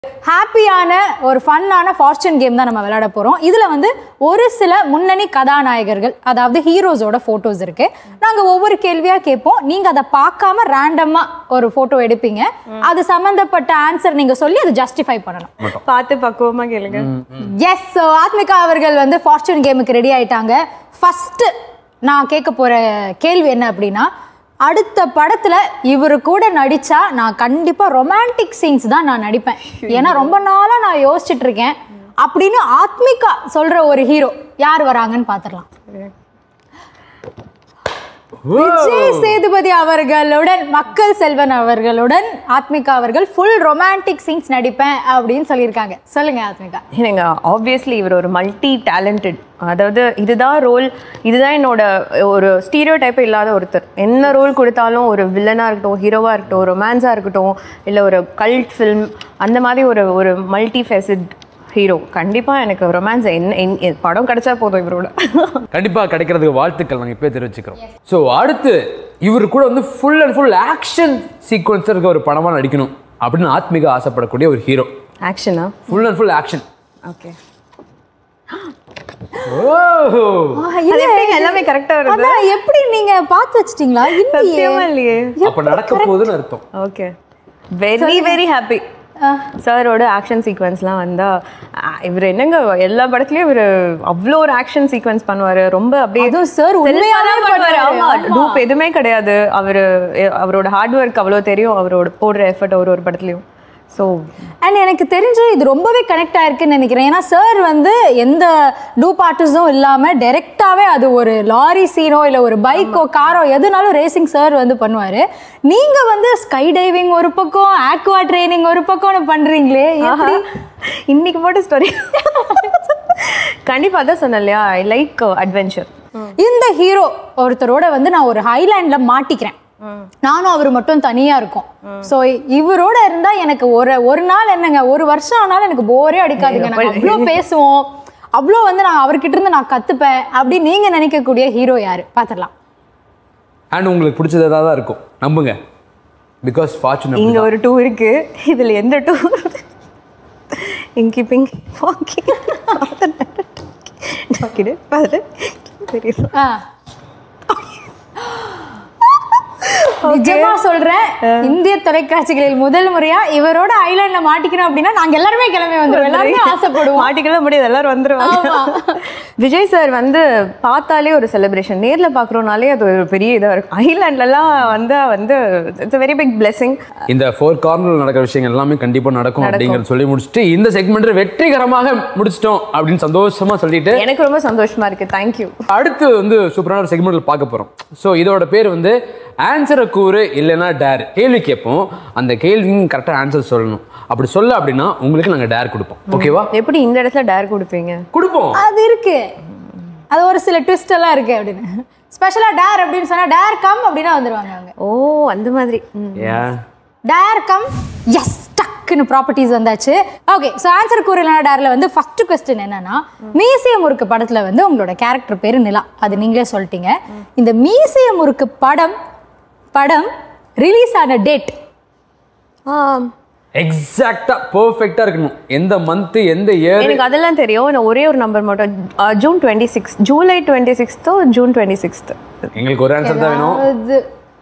ஹாப்பியான ஒரு ஃபன்னான fortune game தான் நம்ம விளையாட போகிறோம் இதில் வந்து ஒரு சில முன்னணி கதாநாயகர்கள் அதாவது ஹீரோஸோட ஃபோட்டோஸ் இருக்கு நாங்கள் ஒவ்வொரு கேள்வியாக கேட்போம் நீங்கள் அதை பார்க்காம ரேண்டமாக ஒரு ஃபோட்டோ எடுப்பீங்க அது சம்மந்தப்பட்ட ஆன்சர் நீங்கள் சொல்லி அதை ஜஸ்டிஃபை பண்ணணும் பார்த்து பக்குவமா கேளுங்க எஸ் ஸோ ஆத்மிகா அவர்கள் வந்து ஃபார்ச்சூன் கேமுக்கு ரெடி ஆயிட்டாங்க ஃபர்ஸ்ட் நான் கேட்க போற கேள்வி என்ன அப்படின்னா அடுத்த படத்துல இவரு கூட நடிச்சா நான் கண்டிப்பா ரொமான்டிக் சீன்ஸ் தான் நான் நடிப்பேன் ஏன்னா ரொம்ப நாளா நான் யோசிச்சுட்டு இருக்கேன் அப்படின்னு ஆத்மிகா சொல்ற ஒரு ஹீரோ யார் வராங்கன்னு பாத்துடலாம் விஜய் சேதுபதி அவர்களுடன் மக்கள் செல்வன் அவர்களுடன் ஆத்மிகா அவர்கள் ஃபுல் ரொமான்டிக் சீன்ஸ் நடிப்பேன் அப்படின்னு சொல்லியிருக்காங்க சொல்லுங்க ஆத்மிகா எனக்கு ஆப்வியஸ்லி இவர் ஒரு மல்டி டேலண்டட் அதாவது இதுதான் ரோல் இதுதான் என்னோட ஒரு ஸ்டீரியோ டைப் இல்லாத ஒருத்தர் என்ன ரோல் கொடுத்தாலும் ஒரு வில்லனாக இருக்கட்டும் ஹீரோவாக இருக்கட்டும் ரொமான்ஸாக இருக்கட்டும் இல்லை ஒரு கல்ட் ஃபில்ம் அந்த மாதிரி ஒரு ஒரு மல்டி ஃபெசிட் ஹீரோ கண்டிப்பாக எனக்கு ரொமான்ஸ் என்ன என் படம் கிடைச்சா போதும் இவரோட கண்டிப்பா கிடைக்கிறதுக்கு வாழ்த்துக்கள் நாங்க இப்பவே தெரிவிச்சுக்கிறோம் ஸோ அடுத்து இவர் கூட வந்து full and full action sequence இருக்க ஒரு படமா நடிக்கணும் அப்படின்னு ஆத்மிகா ஆசைப்படக்கூடிய ஒரு ஹீரோ ஆக்ஷனா full and full action okay ஓஹோ அது எப்படிங்க எல்லாமே கரெக்டாக வருது அதான் எப்படி நீங்க பார்த்து வச்சிட்டீங்களா இல்லையே சத்தியமா இல்லையே அப்ப நடக்க போகுதுன்னு அர்த்தம் ஓகே வெரி வெரி ஹாப்பி சாரோட ஆக்ஷன் சீக்வன்ஸ்லாம் வந்தா இவர் என்னங்க எல்லா படத்துலயும் இவர் அவ்வளோ ஒரு ஆக்ஷன் சீக்வன்ஸ் பண்ணுவாரு ரொம்ப அப்படியே அதுவும் sir உண்மையாவே self-ஆ பண்ணுவாரு பண்ணுவாரு. ஆமா டூப் எதுவுமே கிடையாது அவர் அவரோட ஹார்ட் ஒர்க் அவ்வளோ தெரியும் அவரோட போடுற எஃபர்ட் ஒரு ஒரு படத்துலயும் ஸோ அண்ட் எனக்கு தெரிஞ்சு இது ரொம்பவே கனெக்ட் ஆயிருக்குன்னு நினைக்கிறேன் ஏன்னா சார் வந்து எந்த டூப் ஆர்டிஸ்டும் இல்லாம டைரெக்டாவே அது ஒரு லாரி சீனோ இல்ல ஒரு பைக்கோ காரோ எதுனாலும் ரேசிங் சார் வந்து பண்ணுவாரு நீங்க வந்து ஸ்கை டைவிங் ஒரு பக்கம் ஆக்வா ட்ரைனிங் ஒரு பக்கம்னு பண்றீங்களே எப்படி? இன்னைக்கு போட்ட ஸ்டோரி கண்டிப்பா அதான் சொன்னேன் இல்லையா ஐ லைக் அட்வென்ச்சர் இந்த ஹீரோ ஒருத்தரோட வந்து நான் ஒரு ஹைலாண்ட்ல மாட்டிக்கிறேன் நானும் அவர் மட்டும் தனியா இருக்கோம் சோ இவரோட இருந்தா எனக்கு ஒரு ஒரு நாள் என்னங்க ஒரு வருஷம் ஆனாலும் எனக்கு போரே அடிக்காதுங்க நாங்க அவ்வளோ பேசுவோம் அவ்வளோ வந்து நான் அவர்கிட்ட இருந்து நான் கத்துப்பேன் அப்படி நீங்க நினைக்கக்கூடிய ஹீரோ யாரு பாத்திரலாம் அண்ட் உங்களுக்கு பிடிச்சது ஏதாவது தான் இருக்கும் நம்புங்க பிகாஸ் ஃபார்ச்சூன் இங்க ஒரு டூ இருக்கு இதுல எந்த டூ இங்கி பிங்கி பாக்கி டாக்கிடு பாரு தெரியும் ஆ. நிஜமா சொல்றேன் இந்திய தொலைக்காட்சிகளில் முதல் முறையா இவரோட ஐலாண்ட்ல மாட்டிக்கணும் அப்படின்னா நாங்க எல்லாருமே கிளம்பி வந்துருவோம் எல்லாருமே ஆசைப்படுவோம் மாட்டிக்கலாம் முடியாது எல்லாரும் வந்துருவாங்க விஜய் சார் வந்து பார்த்தாலே ஒரு செலிப்ரேஷன் நேர்ல பாக்குறோம்னாலே அது ஒரு பெரிய இதா இருக்கும் ஐலாண்ட்லலாம் வந்தா வந்து இட்ஸ் வெரி பிக் பிளெஸிங் இந்த ஃபோர் கார்னர்ல நடக்கிற விஷயங்கள் எல்லாமே கண்டிப்பா நடக்கும் அப்படிங்கறத சொல்லி முடிச்சுட்டு இந்த செக்மெண்ட் வெற்றிகரமாக முடிச்சிட்டோம் அப்படின்னு சந்தோஷமா சொல்லிட்டு எனக்கு ரொம்ப சந்தோஷமா இருக்கு தேங்க்யூ அடுத்து வந்து சூப்பரான ஒரு செக்மெண்ட்ல பார்க்க போறோம் ஸோ இதோட பேர் வந்து ஆன்சரை கூறு இல்லைன்னா டேர் கேள்வி கேட்போம் அந்த கேள்வியும் கரெக்டாக ஆன்சர் சொல்லணும் அப்படி சொல்ல அப்படின்னா உங்களுக்கு நாங்கள் டேர் கொடுப்போம் ஓகேவா எப்படி இந்த இடத்துல டேர் கொடுப்பீங்க கொடுப்போம் அது இருக்கு அது ஒரு சில ட்விஸ்ட் எல்லாம் இருக்கு அப்படின்னு ஸ்பெஷலா டேர் அப்படின்னு சொன்னா டேர் கம் அப்படின்னா வந்துருவாங்க அவங்க ஓ அந்த மாதிரி ம். ஏன் டேர் கம் எஸ் டக்குன்னு ப்ராப்பர்ட்டிஸ் வந்தாச்சு ஓகே ஸோ ஆன்சர் கூறலான டேரில் வந்து ஃபர்ஸ்ட் கொஸ்டின் என்னன்னா மீசியம் முறுக்கு படத்தில் வந்து உங்களோட கேரக்டர் பேர் நிலா அது நீங்களே சொல்லிட்டீங்க இந்த மீசியம் முறுக்கு படம் படம் ரிலீஸ் ஆன டேட் ஆ, எக்ஸாக்டா பெர்ஃபெக்டா இருக்கணும் எந்த மந்த் எந்த இயர் எனக்கு அதெல்லாம் தெரியும் நான் ஒரே ஒரு நம்பர் மட்டும் ஆ, June twenty six July twenty சிக்ஸ்த்தோ ஜூன் டுவெண்ட்டி சிக்ஸ்த்து எங்களுக்கு ஒரு ஆன்சர் தான் வேணும் அது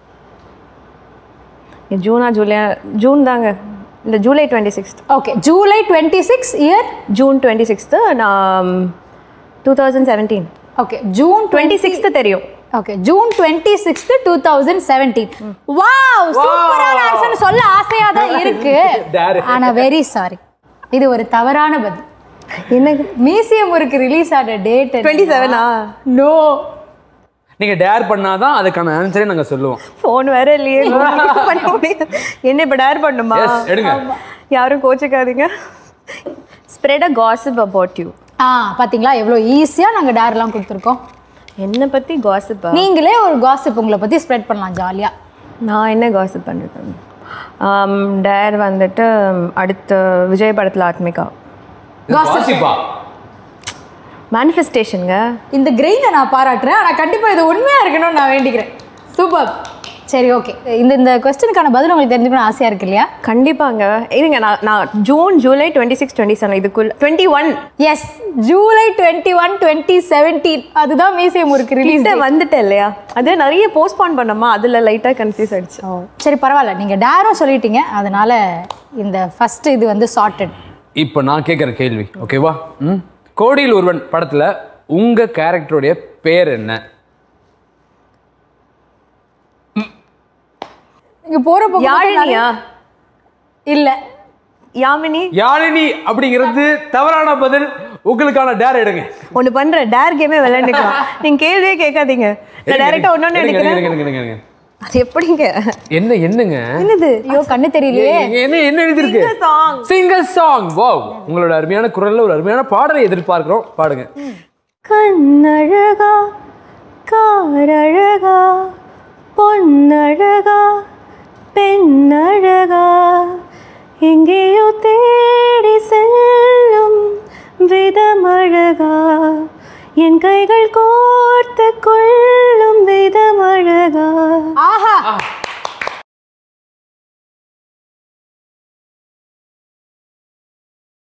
ஜூனா ஜூலையா ஜூன் தாங்க இந்த July twenty sixth okay July twenty six year June twenty சிக்ஸ்த்து நான் two thousand seventeen okay June twenty சிக்ஸ்த்து தெரியும் okay June twenty sixth two thousand seventeen wow சூப்பரான ஆன்சர் சொல்ல ஆசையா தான் இருக்கு Dare. ஆனா வெரி சாரி இது ஒரு தவறான பதில் என்னங்க மியூசியம் இருக்கு ரிலீஸ் ஆன டேட் டுவெண்ட்டி செவனா நோ நீங்க டேர் பண்ணாதான் அதுக்கான ஆன்சரே நாங்க சொல்லுவோம் ஃபோன் வேற இல்லையே பண்ண முடியாது என்ன இப்போ டேர் பண்ணுமா Yes, எடுங்க. யாரும் கோச்சிக்காதீங்க spread a gossip about you ஆ பாத்தீங்களா எவ்வளவு ஈஸியா நாங்க டேர்லாம் கொடுத்துருக்கோம் என்னை பற்றி காசிப்பா நீங்களே ஒரு காசிப் உங்களை பத்தி ஸ்ப்ரெட் பண்ணலாம் ஜாலியா நான் என்ன காசிப் பண்ணிருக்கேன் டேர் வந்துட்டு அடுத்த விஜய் படத்தில் ஆத்மிகா காசிப்பா மேனிஃபெஸ்டேஷனுங்க இந்த கிரெயினை நான் பாராட்டுறேன் ஆனா கண்டிப்பா இது உண்மையா இருக்கணும்னு நான் வேண்டிக்கிறேன் சூப்பர் சரி ஓகே இந்த இந்த கொஸ்டினுக்கான பதில் உங்களுக்கு தெரிஞ்சுக்கணும் ஆசையா இருக்கு இல்லையா கண்டிப்பாங்க இருங்க நான் நான் June July twenty six twenty seven இதுக்குள்ள twenty one yes July twenty one twenty seventeen அதுதான் மியூசியம் இருக்கு ரிலீஸ் கிட்ட வந்துட்டேன் இல்லையா அது நிறைய போஸ்ட்பான் பண்ணோமா அதுல லைட்டா கன்ஃபியூஸ் ஆயிடுச்சு சரி பரவாயில்ல நீங்க டேரும் சொல்லிட்டீங்க அதனால இந்த ஃபர்ஸ்ட் இது வந்து சார்ட்டட் இப்போ நான் கேட்குற கேள்வி ஓகேவா ம் கோடியில் ஒருவன் படத்துல உங்க கேரக்டருடைய பேர் என்ன இங்க போற போக்கு யாழினியா இல்ல யாமினி யாழினி அப்படிங்கிறது தவறான பதில் உங்களுக்கான டேர் எடுங்க ஒண்ணு பண்ற டேர் கேமே விளையாண்டுக்கலாம் நீங்க கேள்வியே கேட்காதீங்க நான் டைரக்டா ஒன்னொன்னு இருங்க, எடுக்கிறேன் இருங்க, இருங்க, இருங்க, இருங்க. அது எப்படிங்க என்ன என்னங்க என்னது ஐயோ கண்ணு தெரியலையே என்ன என்ன எழுதிருக்கு Sing a song. Single song wow உங்களோட அருமையான குரல்ல ஒரு அருமையான பாடலை எதிர்பார்க்கிறோம் பாடுங்க கண்ணழகா காரழகா பொன்னழகா பெண்ணழகா எங்கேயோ தேடி செல்லும் விதமழகா என் கைகள் கோர்த்து கொள்ள